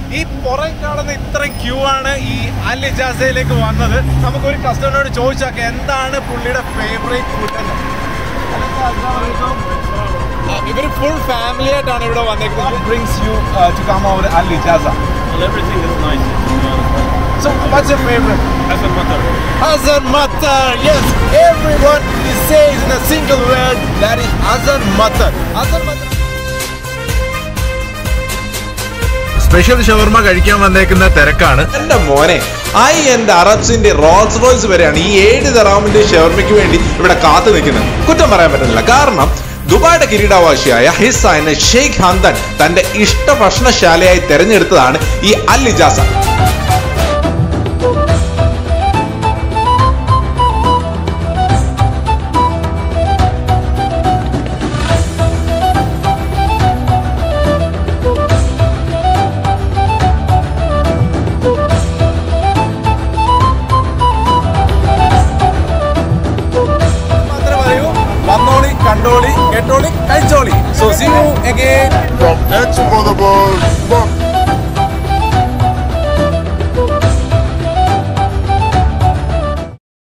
ഈ പുറം കാണുന്ന ഇത്രയും ക്യൂ ആണ് ഈ അൽ ഇജാസയിലേക്ക് വന്നത് നമുക്കൊരു കസ്റ്റമറിനോട് ചോദിച്ചാൽ എന്താണ് പുള്ളിയുടെ ഫേവറേറ്റ് ഫുഡ് എന്ന് ഇവർ ഫുൾ ഫാമിലി ആയിട്ടാണ് ഇവിടെ വന്നേക്കുന്നത് brings you to come over Al Ijaza Well, everything is nice. So what's your favourite Hassan Matar. Hazan Matar. Yes, everyone is says in a single word that is Hazan Matar. Hazan Matar. Special shawarma കഴിക്കാൻ വന്നേക്കുന്ന തിരക്കാണ് എന്റെ മോനെ I എന്റെ അറബ്സിന്റെ Rolls Royce വരെയാണ് ഈ ഏഴ് ദറാമിന്റെ ഷവർമയ്ക്ക് വേണ്ടി ഇവിടെ കാത്തു നിൽക്കുന്നത് കുറ്റം പറയാൻ പറ്റുന്നില്ല കാരണം ദുബായുടെ കിരീടാവാസിയായ ഹിസായിനെ ഷെയ്ഖ് ഹന്തൻ തന്റെ ഇഷ്ട ഭക്ഷണശാലയായി തെരഞ്ഞെടുത്തതാണ് ഈ അൽ ഇജാസ മാത്രമേ പറയൂ വന്നോളി കണ്ടോളി കേട്ടോളി കഴിച്ചോളി so see you again from Edge Boulevard, Buck